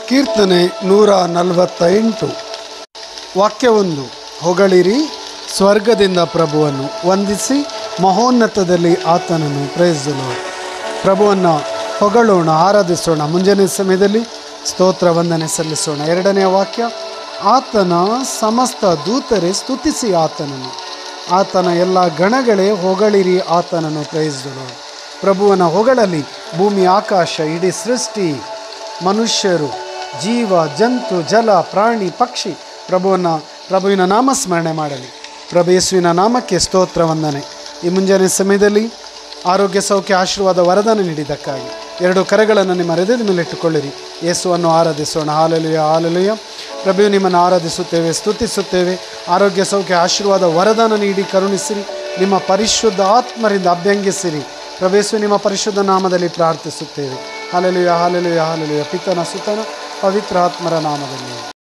ಕೀರ್ತನೆ ನೂರ ನಲವತ್ತ ಎಂಟು ವಾಕ್ಯವೊಂದು ಹೊಗಳಿರಿ ಸ್ವರ್ಗದಿಂದ ಪ್ರಭುವನ್ನು ವಂದಿಸಿ ಮಹೋನ್ನತದಲ್ಲಿ ಆತನನ್ನು ಪ್ರಯತ್ನಿಸಲು ಪ್ರಭುವನ್ನು ಹೊಗಳೋಣ ಆರಾಧಿಸೋಣ ಮುಂಜಾನೆ ಸಮಯದಲ್ಲಿ ಸ್ತೋತ್ರ ವಂದನೆ ಸಲ್ಲಿಸೋಣ ಎರಡನೆಯ ವಾಕ್ಯ ಆತನ ಸಮಸ್ತ ದೂತರೇ ಸ್ತುತಿಸಿ ಆತನನ್ನು ಆತನ ಎಲ್ಲ ಗಣಗಳೇ ಹೊಗಳಿರಿ ಆತನನ್ನು ಪ್ರಯತ್ನಿಸಲು ಪ್ರಭುವನ ಹೊಗಳಲಿ ಭೂಮಿ ಆಕಾಶ ಇಡೀ ಸೃಷ್ಟಿ ಮನುಷ್ಯರು ಜೀವ ಜಂತು ಜಲ ಪ್ರಾಣಿ ಪಕ್ಷಿ ಪ್ರಭುವನ್ನ ಪ್ರಭುವಿನ ನಾಮಸ್ಮರಣೆ ಮಾಡಲಿ ಪ್ರಭು ಯೇಸುವಿನ ನಾಮಕ್ಕೆ ಸ್ತೋತ್ರ ವಂದನೆ ಈ ಮುಂಜಾನೆ ಸಮಯದಲ್ಲಿ ಆರೋಗ್ಯ ಸೌಖ್ಯ ಆಶೀರ್ವಾದ ವರದಾನ ನೀಡಿದ್ದಕ್ಕಾಗಿ ಎರಡು ಕರೆಗಳನ್ನು ನಿಮ್ಮ ಹೃದಯದ ಮೇಲೆ ಇಟ್ಟುಕೊಳ್ಳಿರಿ ಯೇಸುವನ್ನು ಆರಾಧಿಸೋಣ ಹಾಲಲುಯ ಹಾಲಲುಯ ಪ್ರಭು ನಿಮ್ಮನ್ನು ಆರಾಧಿಸುತ್ತೇವೆ ಸ್ತುತಿಸುತ್ತೇವೆ ಆರೋಗ್ಯ ಸೌಖ್ಯ ಆಶೀರ್ವಾದ ವರದಾನ ನೀಡಿ ಕರುಣಿಸಿರಿ ನಿಮ್ಮ ಪರಿಶುದ್ಧ ಆತ್ಮರಿಂದ ಅಭ್ಯಂಗಿಸಿರಿ ಪ್ರವೇಶು ನಿಮ್ಮ ಪರಿಶುದ್ಧ ನಾಮದಲ್ಲಿ ಪ್ರಾರ್ಥಿಸುತ್ತೇವೆ ಹಾಲೆಲುಯ ಹಾಲೆಲುಯ ಹಾಲೆಲುಯ ಪಿತನ ಸುತನ ಪವಿತ್ರ ಆತ್ಮರ ನಾಮದಲ್ಲಿ